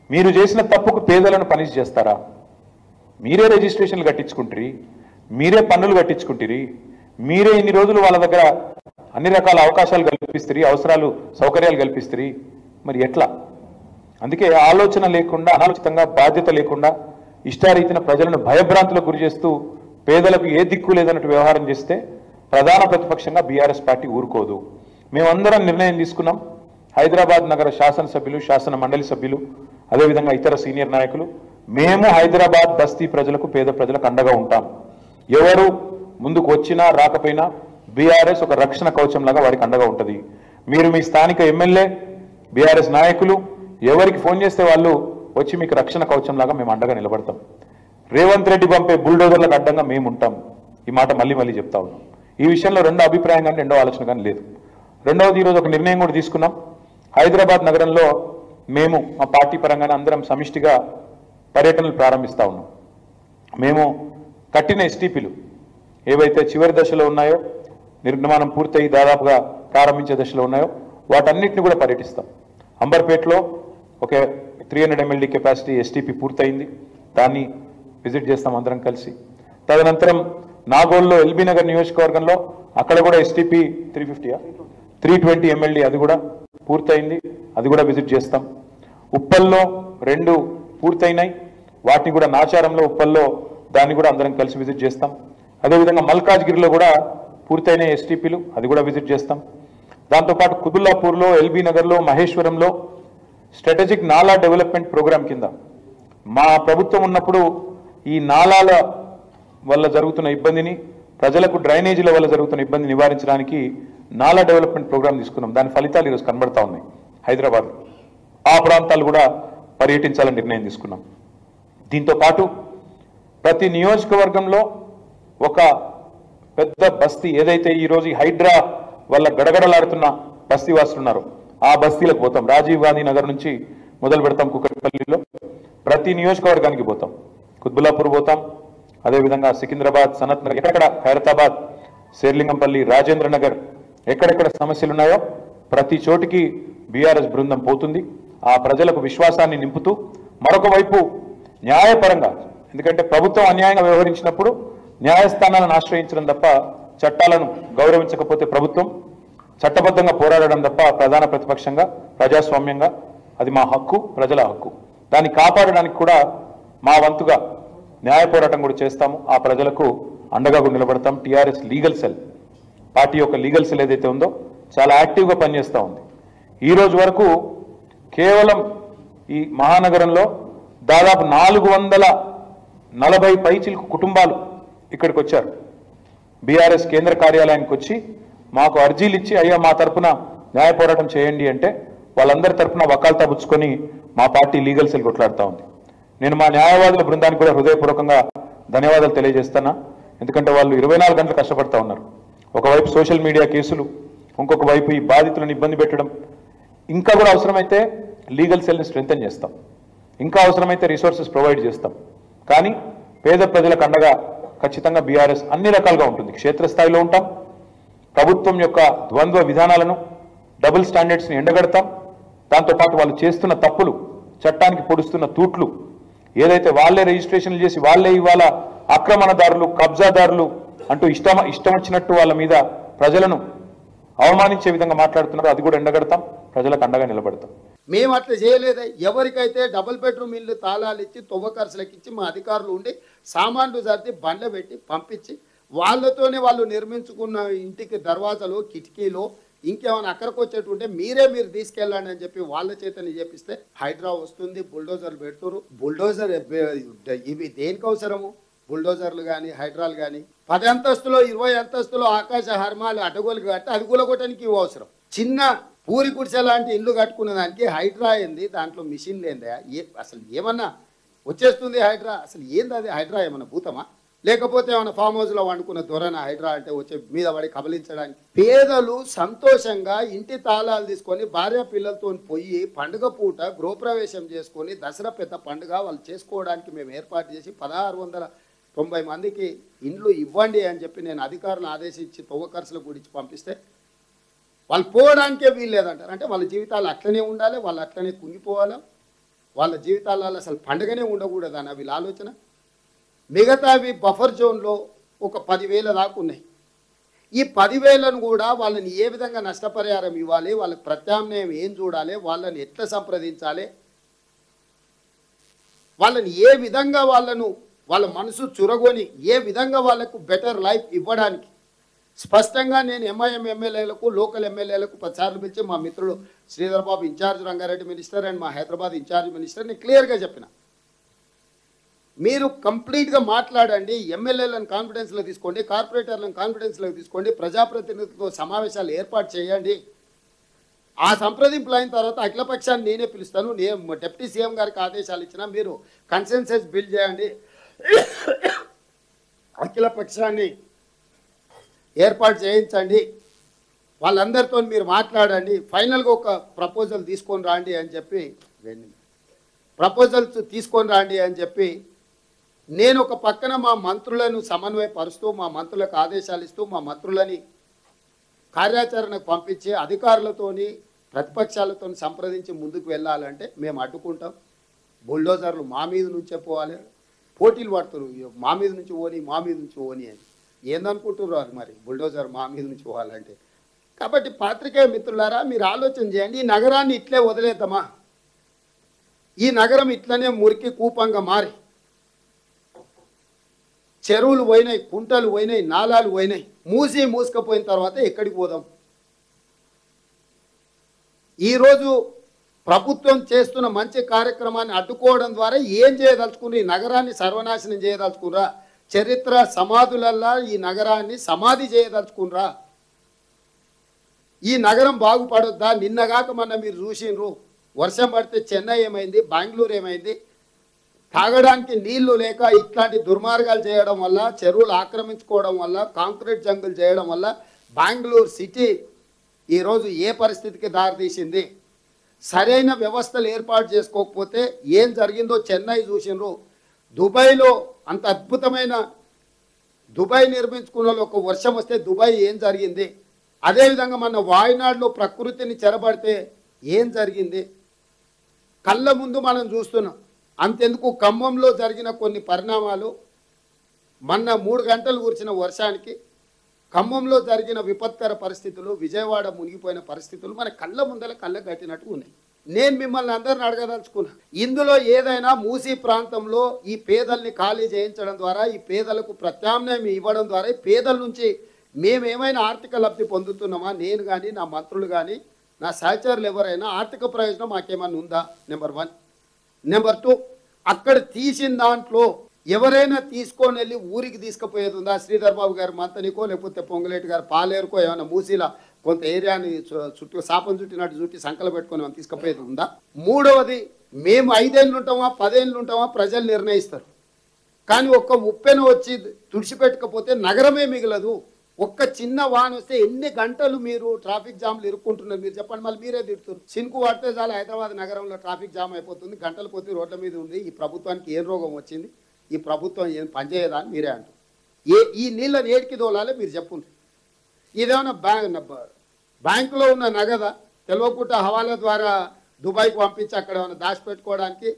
మీరు చేసిన తప్పుకు పేదలను పనిష్ చేస్తారా మీరే రిజిస్ట్రేషన్లు కట్టించుకుంటారు మీరే పన్నులు కట్టించుకుంటారు మీరే ఇన్ని రోజులు వాళ్ళ దగ్గర అన్ని రకాల అవకాశాలు కల్పిస్తారు అవసరాలు సౌకర్యాలు కల్పిస్తారు మరి ఎట్లా అందుకే ఆలోచన లేకుండా అనాలోచితంగా బాధ్యత లేకుండా ఇష్టారీతిన ప్రజలను భయభ్రాంతులకు గురి చేస్తూ పేదలకు ఏ దిక్కు లేదన్నట్టు వ్యవహారం చేస్తే ప్రధాన ప్రతిపక్షంగా బీఆర్ఎస్ పార్టీ ఊరుకోదు మేమందరం నిర్ణయం తీసుకున్నాం హైదరాబాద్ నగర శాసనసభ్యులు శాసన మండలి సభ్యులు అదేవిధంగా ఇతర సీనియర్ నాయకులు మేము హైదరాబాద్ బస్తీ ప్రజలకు పేద ప్రజలకు అండగా ఉంటాం ఎవరు ముందుకు వచ్చినా రాకపోయినా బీఆర్ఎస్ ఒక రక్షణ కవచం లాగా వారికి అండగా ఉంటుంది మీరు మీ స్థానిక ఎమ్మెల్యే బీఆర్ఎస్ నాయకులు ఎవరికి ఫోన్ చేస్తే వాళ్ళు వచ్చి మీకు రక్షణ కవచం లాగా మేము అండగా నిలబడతాం రేవంత్ రెడ్డి పంపే బుల్డోజర్లకు అడ్డంగా మేము ఉంటాం ఈ మాట మళ్ళీ మళ్ళీ చెప్తా ఉన్నాం ఈ విషయంలో రెండో అభిప్రాయం కానీ రెండో ఆలోచన కానీ లేదు రెండవది ఈరోజు ఒక నిర్ణయం కూడా తీసుకున్నాం హైదరాబాద్ నగరంలో మేము మా పార్టీ పరంగానే అందరం సమిష్టిగా పర్యటనలు ప్రారంభిస్తా ఉన్నాం మేము కట్టిన ఎస్టీపీలు ఏవైతే చివరి దశలో ఉన్నాయో నిర్మాణం పూర్తయి దాదాపుగా ప్రారంభించే దశలో ఉన్నాయో వాటన్నిటిని కూడా పర్యటిస్తాం అంబర్పేటలో ఒక three hundred MLD capacity STP పూర్తయింది దాన్ని విజిట్ చేస్తాం అందరం కలిసి తదనంతరం నాగోల్లో ఎల్బీ నగర్ నియోజకవర్గంలో అక్కడ కూడా ఎస్టీపీ త్రీ ఫిఫ్టీయా త్రీ ట్వంటీ ఎంఎల్డీ అది కూడా పూర్తయింది అది కూడా విజిట్ చేస్తాం ఉప్పల్లో రెండు పూర్తయినాయి వాటిని కూడా నాచారంలో ఉప్పల్లో దాన్ని కూడా అందరం కలిసి విజిట్ చేస్తాం అదేవిధంగా మల్కాజ్గిరిలో కూడా పూర్తయిన ఎస్టీపీలు అది కూడా విజిట్ చేస్తాం దాంతోపాటు కుతుల్లాపూర్లో ఎల్బీ నగర్లో మహేశ్వరంలో స్ట్రాటజిక్ నాలా డెవలప్మెంట్ ప్రోగ్రాం కింద మా ప్రభుత్వం ఉన్నప్పుడు ఈ నాలాల వల్ల జరుగుతున్న ఇబ్బందిని ప్రజలకు డ్రైనేజీల వల్ల జరుగుతున్న ఇబ్బంది నివారించడానికి నాలా డెవలప్మెంట్ ప్రోగ్రాం తీసుకున్నాం దాని ఫలితాలు ఈరోజు కనబడతా ఉన్నాయి హైదరాబాద్ ఆ ప్రాంతాలు కూడా పర్యటించాలని నిర్ణయం తీసుకున్నాం దీంతో పాటు ప్రతి నియోజకవర్గంలో ఒక పెద్ద బస్తీ ఏదైతే ఈ రోజు ఈ హైడ్రా వల్ల గడగడలాడుతున్న బస్తీ వాసులు ఉన్నారో ఆ బస్తీలకు పోతాం రాజీవ్ గాంధీ నగర్ నుంచి మొదలు పెడతాం కుక్కట్పల్లిలో ప్రతి నియోజకవర్గానికి పోతాం కుత్బుల్లాపూర్ పోతాం అదేవిధంగా సికింద్రాబాద్ సనత్ నగర్ ఎక్కడెక్కడ ఖైరతాబాద్ శేర్లింగంపల్లి రాజేంద్ర నగర్ ఎక్కడెక్కడ సమస్యలు ఉన్నాయో ప్రతి చోటికి బీఆర్ఎస్ బృందం పోతుంది ఆ ప్రజలకు విశ్వాసాన్ని నింపుతూ మరొక వైపు న్యాయపరంగా ఎందుకంటే ప్రభుత్వం అన్యాయంగా వ్యవహరించినప్పుడు న్యాయస్థానాలను ఆశ్రయించడం తప్ప చట్టాలను గౌరవించకపోతే ప్రభుత్వం చట్టబద్ధంగా పోరాడడం తప్ప ప్రధాన ప్రతిపక్షంగా ప్రజాస్వామ్యంగా అది మా హక్కు ప్రజల హక్కు దాన్ని కాపాడడానికి కూడా మా వంతుగా న్యాయ పోరాటం కూడా చేస్తాము ఆ ప్రజలకు అండగా కూడా నిలబడతాం టీఆర్ఎస్ లీగల్ సెల్ పార్టీ యొక్క లీగల్ సెల్ ఏదైతే ఉందో చాలా యాక్టివ్గా పనిచేస్తూ ఉంది ఈ రోజు వరకు కేవలం ఈ మహానగరంలో దాదాపు నాలుగు వందల నలభై పైచిలకు కుటుంబాలు ఇక్కడికి వచ్చారు బీఆర్ఎస్ కేంద్ర కార్యాలయానికి వచ్చి మాకు అర్జీలు ఇచ్చి అయ్యా మా తరపున న్యాయ పోరాటం చేయండి అంటే వాళ్ళందరి తరపున వకాల్తా పుచ్చుకొని మా పార్టీ లీగల్ సెల్ కొట్లాడుతూ ఉంది నేను మా న్యాయవాదుల బృందానికి కూడా హృదయపూర్వకంగా ధన్యవాదాలు తెలియజేస్తున్నా ఎందుకంటే వాళ్ళు ఇరవై నాలుగు గంటలు కష్టపడతా ఉన్నారు ఒకవైపు సోషల్ మీడియా కేసులు ఇంకొక వైపు ఈ బాధితులను ఇబ్బంది పెట్టడం ఇంకా కూడా అవసరమైతే లీగల్ సెల్ని స్ట్రెంగ్తన్ చేస్తాం ఇంకా అవసరమైతే రిసోర్సెస్ ప్రొవైడ్ చేస్తాం కానీ పేద ప్రజలకు అండగా ఖచ్చితంగా బీఆర్ఎస్ అన్ని రకాలుగా ఉంటుంది క్షేత్రస్థాయిలో ఉంటాం ప్రభుత్వం యొక్క ద్వంద్వ విధానాలను డబుల్ స్టాండర్డ్స్ని ఎండగడతాం దాంతోపాటు వాళ్ళు చేస్తున్న తప్పులు చట్టానికి పొడుస్తున్న తూట్లు ఏదైతే వాళ్ళే రిజిస్ట్రేషన్లు చేసి వాళ్ళే ఇవాళ ఆక్రమణదారులు కబ్జాదారులు అంటూ ఇష్టం ఇష్టం వచ్చినట్టు వాళ్ళ మీద ప్రజలను అవమానించే విధంగా మాట్లాడుతున్నారో అది కూడా ఎండగడతాం ప్రజలకు అండగా నిలబడతాం మేము అట్లా చేయలేదా ఎవరికైతే డబుల్ బెడ్రూమ్ ఇల్లు తాళాలు ఇచ్చి తువ్వ ఖర్చులకు ఇచ్చి మా అధికారులు ఉండి సామాన్లు సర్ది బండ్ల పెట్టి పంపించి వాళ్ళతోనే వాళ్ళు నిర్మించుకున్న ఇంటికి దర్వాజలు కిటికీలు ఇంకేమైనా అక్కడికి వచ్చేటుంటే మీరే మీరు తీసుకెళ్ళండి అని చెప్పి వాళ్ళ చేతని చెప్పిస్తే హైడ్రా వస్తుంది బుల్డోజర్లు పెడుతురు బుల్డోజర్ ఇవి దేనికి అవసరము బుల్డోజర్లు కానీ హైడ్రాలు కానీ పది అంతస్తులో ఇరవై అంతస్తులో ఆకాశ హర్మాలు అడ్డగోలు కట్టి అది కూలగొట్టడానికి ఇవి అవసరం చిన్న పూరి గుడిసె లాంటి ఇల్లు కట్టుకునే దానికి హైడ్రా ఏంది దాంట్లో మిషన్ లేదా ఏ అసలు ఏమన్నా వచ్చేస్తుంది హైడ్రా అసలు ఏంది అది హైడ్రా ఏమన్నా భూతమా లేకపోతే ఏమైనా ఫామ్ హౌస్లో వండుకున్న దొరన హైడ్రా అంటే వచ్చే మీద పడి కబలించడానికి పేదలు సంతోషంగా ఇంటి తాళాలు తీసుకొని భార్య పిల్లలతో పోయి పండుగ పూట గృహప్రవేశం చేసుకొని దసరా పెద్ద పండుగ వాళ్ళు చేసుకోవడానికి మేము ఏర్పాటు చేసి పదహారు వందల తొంభై మందికి ఇండ్లు ఇవ్వండి అని చెప్పి నేను అధికారులను ఆదేశించి తొవ్వ ఖర్చుల గురించి పంపిస్తే వాళ్ళు పోవడానికే వీలు లేదంటారు అంటే వాళ్ళ జీవితాలు అట్లనే ఉండాలి వాళ్ళు అట్లనే కుంగిపోవాలి వాళ్ళ జీవితాలలో అసలు పండగనే ఉండకూడదన్న వీళ్ళ ఆలోచన మిగతావి బఫర్ జోన్లో ఒక పదివేల దాకా ఉన్నాయి ఈ పదివేలను కూడా వాళ్ళని ఏ విధంగా నష్టపరిహారం ఇవ్వాలి వాళ్ళకి ప్రత్యామ్నాయం ఏం చూడాలి వాళ్ళని ఎట్లా సంప్రదించాలి వాళ్ళని ఏ విధంగా వాళ్ళను వాళ్ళ మనసు చురగొని ఏ విధంగా వాళ్ళకు బెటర్ లైఫ్ ఇవ్వడానికి స్పష్టంగా నేను ఎంఐఎం ఎమ్మెల్యేలకు లోకల్ ఎమ్మెల్యేలకు పదిసార్లు పిలిచి మా మిత్రుడు Sridhar Babu in charge Rangareddy minister and మా హైదరాబాద్ ఇన్ఛార్జ్ మినిస్టర్ నేను క్లియర్గా చెప్పిన మీరు కంప్లీట్గా మాట్లాడండి ఎమ్మెల్యేలను కాన్ఫిడెన్స్లో తీసుకోండి కార్పొరేటర్లను కాన్ఫిడెన్స్లో తీసుకోండి ప్రజాప్రతినిధులతో సమావేశాలు ఏర్పాటు చేయండి ఆ సంప్రదింపులు అయిన తర్వాత అఖిలపక్షాన్ని నేనే పిలుస్తాను నేను డిప్యూటీ సీఎం గారికి ఆదేశాలు ఇచ్చిన మీరు కన్సెన్సెస్ బిల్ చేయండి అఖిలపక్షాన్ని ఏర్పాటు చేయించండి వాళ్ళందరితో మీరు మాట్లాడండి ఫైనల్గా ఒక ప్రపోజల్ తీసుకొని రాండి అని చెప్పి ప్రపోజల్స్ తీసుకొని రాండి అని చెప్పి నేను ఒక పక్కన మా మంత్రులను సమన్వయపరుస్తూ మా మంత్రులకు ఆదేశాలు ఇస్తూ మా మంత్రులని కార్యాచరణకు పంపించి అధికారులతోని ప్రతిపక్షాలతో సంప్రదించి ముందుకు వెళ్ళాలంటే మేము అడ్డుకుంటాం బుల్డోజర్లు మా మీద నుంచే పోవాలి పోటీలు పడుతున్నారు మా మీద నుంచి ఓని మా మీద నుంచి ఓని అని ఏందనుకుంటున్నారు మరి బుల్డోజర్ మా మీద నుంచి పోవాలంటే కాబట్టి పాత్రికేయ మిత్రులారా మీరు ఆలోచన చేయండి ఈ నగరాన్ని ఇట్లే వదిలేద్దామా ఈ నగరం ఇట్లనే మురికి కూపంగా మారి చెరువులు పోయినాయి కుంటలు పోయినాయి నాలాలు పోయినాయి మూసి మూసుకపోయిన తర్వాత ఎక్కడికి పోదాం ఈరోజు ప్రభుత్వం చేస్తున్న మంచి కార్యక్రమాన్ని అడ్డుకోవడం ద్వారా ఏం చేయదలుచుకుని ఈ నగరాన్ని సర్వనాశనం చేయదలుచుకురా చరిత్ర సమాధులల్లా ఈ నగరాన్ని సమాధి చేయదలుచుకునరా ఈ నగరం బాగుపడొద్దా నిన్నగాక మొన్న మీరు చూసిండ్రు వర్షం పడితే చెన్నై ఏమైంది బెంగళూరు ఏమైంది తాగడానికి నీళ్లు లేక ఇట్లాంటి దుర్మార్గాలు చేయడం వల్ల చెరువులు ఆక్రమించుకోవడం వల్ల కాంక్రీట్ జంగులు చేయడం వల్ల బెంగళూరు సిటీ ఈరోజు ఏ పరిస్థితికి దారితీసింది సరైన వ్యవస్థలు ఏర్పాటు చేసుకోకపోతే ఏం జరిగిందో చెన్నై చూసిండ్రు దుబాయ్లో అంత అద్భుతమైన దుబాయ్ నిర్మించుకున్న వాళ్ళు ఒక వర్షం వస్తే దుబాయ్ ఏం జరిగింది అదేవిధంగా మన వాయనాడులో ప్రకృతిని చెరబడితే ఏం జరిగింది కళ్ళ ముందు మనం చూస్తున్నాం అంతెందుకు ఖమ్మంలో జరిగిన కొన్ని పరిణామాలు మొన్న మూడు గంటలు కురిసిన వర్షానికి ఖమ్మంలో జరిగిన విపత్కర పరిస్థితులు విజయవాడ మునిగిపోయిన పరిస్థితులు మన కళ్ళ ముందర కళ్ళ కట్టినట్టు ఉన్నాయి నేను మిమ్మల్ని అందరిని అడగదలుచుకున్నా ఇందులో ఏదైనా మూసీ ప్రాంతంలో ఈ పేదల్ని ఖాళీ చేయించడం ద్వారా ఈ పేదలకు ప్రత్యామ్నాయం ఇవ్వడం ద్వారా ఈ పేదల నుంచి మేమేమైనా ఆర్థిక లబ్ధి పొందుతున్నామా నేను కానీ నా మంత్రులు కానీ నా సహచరులు ఎవరైనా ఆర్థిక ప్రయోజనం మాకేమైనా ఉందా నెంబర్ వన్ నెంబర్ టూ అక్కడ తీసిన దాంట్లో ఎవరైనా తీసుకొని వెళ్ళి ఊరికి తీసుకుపోయేది ఉందా శ్రీధర్ బాబు గారి మంతనికో లేకపోతే పొంగులేటి గారు పాలేరుకో ఏమైనా మూసీలా కొంత ఏరియాని చు- చుట్టూ సాపం చుట్టినట్టు చుట్టి సంకలు పెట్టుకొని ఏమైనా తీసుకుపోయేది ఉందా మూడవది మేము ఐదేళ్ళు ఉంటామా పదేళ్ళు ఉంటామా ప్రజలు నిర్ణయిస్తారు కానీ ఒక్క ఉప్పెన వచ్చి తుడిచిపెట్టకపోతే నగరమే మిగలదు ఒక్క చిన్న వాన వస్తే ఎన్ని గంటలు మీరు ట్రాఫిక్ జామ్లు ఇరుక్కుంటున్నారు మీరు చెప్పండి మళ్ళీ మీరే తిడుతున్నారు సిన్కు పడితే చాలా హైదరాబాద్ నగరంలో ట్రాఫిక్ జామ్ అయిపోతుంది గంటలు పోతే రోడ్ల మీద ఉంది ఈ ప్రభుత్వానికి ఏం రోగం వచ్చింది ఈ ప్రభుత్వం ఏం పనిచేయదా అని మీరే అంటారు ఏ ఈ నీళ్ళని ఏడికి దోలాలి మీరు చెప్పుండ్రి ఇదేమన్నా బ్యాంక్ బ్యాంకులో ఉన్న నగద తెలియకుండా హవాలా ద్వారా దుబాయ్కి పంపించి అక్కడ ఏమైనా దాచిపెట్టుకోవడానికి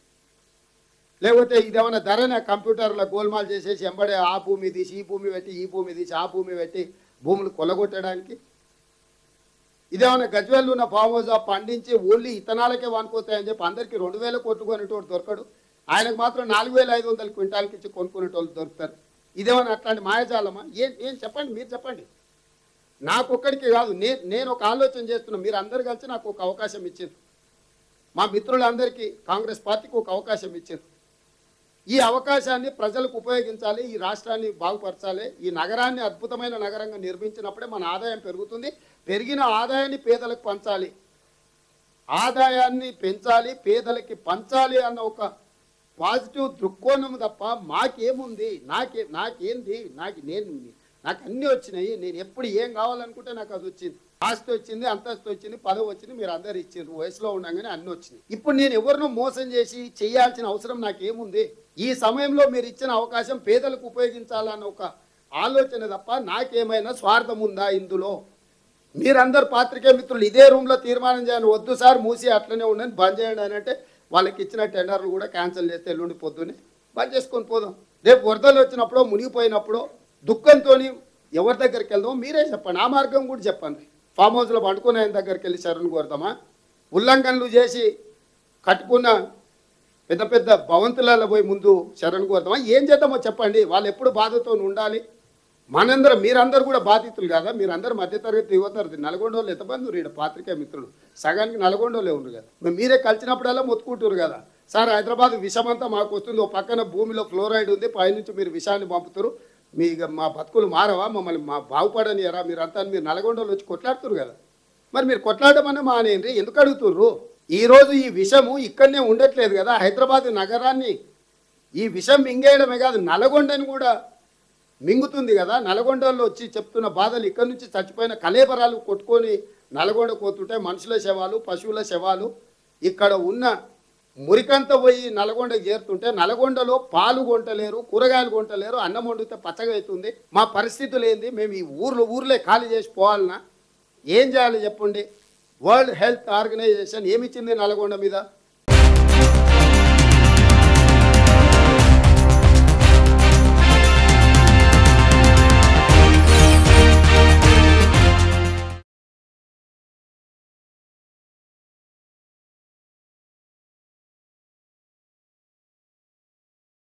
లేకపోతే ఇదేమన్నా ధరనే కంప్యూటర్లో గోల్మాల్ చేసేసి ఎంబడే ఆ భూమి తీసి ఈ భూమి పెట్టి ఈ భూమి తీసి ఆ భూమి పెట్టి భూములు కొల్లగొట్టడానికి ఇదేమన్నా గజ్వేల్ ఉన్న ఫామ్ హౌస్ ఆ పండించి ఓన్లీ ఇతనాలకే వానుకోతాయని చెప్పి అందరికీ రెండు వేల కోట్లు కొనేటోడు దొరకడు ఆయనకు మాత్రం నాలుగు వేల ఐదు వందల క్వింటాలకి ఇచ్చి కొనుక్కునేటోళ్ళు దొరుకుతారు ఇదేమన్నా అట్లాంటి మాయాజాలమా ఏం ఏం చెప్పండి మీరు చెప్పండి నాకు ఒక్కడికి కాదు నేను నేను ఒక ఆలోచన చేస్తున్నా మీరు అందరు కలిసి నాకు ఒక అవకాశం ఇచ్చారు మా మిత్రులందరికీ కాంగ్రెస్ పార్టీకి ఒక అవకాశం ఇచ్చారు ఈ అవకాశాన్ని ప్రజలకు ఉపయోగించాలి ఈ రాష్ట్రాన్ని బాగుపరచాలి ఈ నగరాన్ని అద్భుతమైన నగరంగా నిర్మించినప్పుడే మన ఆదాయం పెరుగుతుంది పెరిగిన ఆదాయాన్ని పేదలకు పంచాలి ఆదాయాన్ని పెంచాలి పేదలకి పంచాలి అన్న ఒక పాజిటివ్ దృక్కోణం తప్ప మాకేముంది నాకే నాకేంది నాకు నేను నాకు అన్నీ వచ్చినాయి నేను ఎప్పుడు ఏం కావాలనుకుంటే నాకు అది వచ్చింది ఆస్తి వచ్చింది అంతస్తు వచ్చింది పదవి వచ్చింది మీరు అందరు ఇచ్చిండ్రు వయసులో ఉండగానే అన్ని వచ్చినాయి ఇప్పుడు నేను ఎవరినో మోసం చేసి చేయాల్సిన అవసరం నాకేముంది ఈ సమయంలో మీరు ఇచ్చిన అవకాశం పేదలకు ఉపయోగించాలన్న ఒక ఆలోచన తప్ప నాకేమైనా స్వార్థం ఉందా ఇందులో మీరందరు పాత్రికే మిత్రులు ఇదే రూమ్లో తీర్మానం చేయండి వద్దు సార్ మూసి అట్లనే ఉండని బంద్ చేయండి అని అంటే వాళ్ళకి ఇచ్చిన టెండర్లు కూడా క్యాన్సిల్ చేస్తే ఎల్లుండి పొద్దున్నే బంద్ చేసుకొని పోదాం రేపు వరదలు వచ్చినప్పుడు మునిగిపోయినప్పుడు దుఃఖంతో ఎవరి దగ్గరికి వెళ్దామో మీరే చెప్పండి ఆ మార్గం కూడా చెప్పండి ఫామ్ హౌస్లో పండుకునే ఆయన దగ్గరికి వెళ్ళి శరణ్ కోరుదామా ఉల్లంఘనలు చేసి కట్టుకున్న పెద్ద పెద్ద భవంతులలో పోయి ముందు శరణ్ కోరుదామా ఏం చేద్దామో చెప్పండి వాళ్ళు ఎప్పుడు బాధతో ఉండాలి మనందరం మీరందరూ కూడా బాధితులు కదా మీరందరూ మధ్యతరగతి యువతరగతి నల్గొండ వాళ్ళు ఎంతమంది ఉన్నారు ఈడ పాత్రికే మిత్రులు సగానికి నల్గొండ వాళ్ళే ఉన్నారు కదా మరి మీరే కలిసినప్పుడల్లా మొత్తుకుంటారు కదా సార్ హైదరాబాద్ విషమంతా మాకు వస్తుంది ఓ పక్కన భూమిలో ఫ్లోరైడ్ ఉంది పైనుంచి మీరు విషాన్ని పంపుతారు మీ ఇక మా బతుకులు మారవా మమ్మల్ని మా బాగుపడనియరా మీరంతా అని మీరు నల్గొండలో వచ్చి కొట్లాడుతున్నారు కదా మరి మీరు కొట్లాడమని మానేయండి ఎందుకు అడుగుతుర్రు ఈ రోజు ఈ విషము ఇక్కడనే ఉండట్లేదు కదా హైదరాబాద్ నగరాన్ని ఈ విషం మింగేయడమే కాదు నల్గొండని కూడా మింగుతుంది కదా నల్గొండలో వచ్చి చెప్తున్న బాధలు ఇక్కడ నుంచి చచ్చిపోయిన కలేబరాలు కొట్టుకొని నల్గొండ పోతుంటే మనుషుల శవాలు పశువుల శవాలు ఇక్కడ ఉన్న మురికంతా పోయి నల్గొండకి చేరుతుంటే నల్గొండలో పాలు కొంటలేరు కూరగాయలు కొంటలేరు అన్నం వండితే పచ్చగా అవుతుంది మా పరిస్థితులు ఏంది మేము ఈ ఊర్లో ఊర్లే ఖాళీ చేసి పోవాలనా ఏం చేయాలి చెప్పండి వరల్డ్ హెల్త్ ఆర్గనైజేషన్ ఏమిచ్చింది నల్గొండ మీద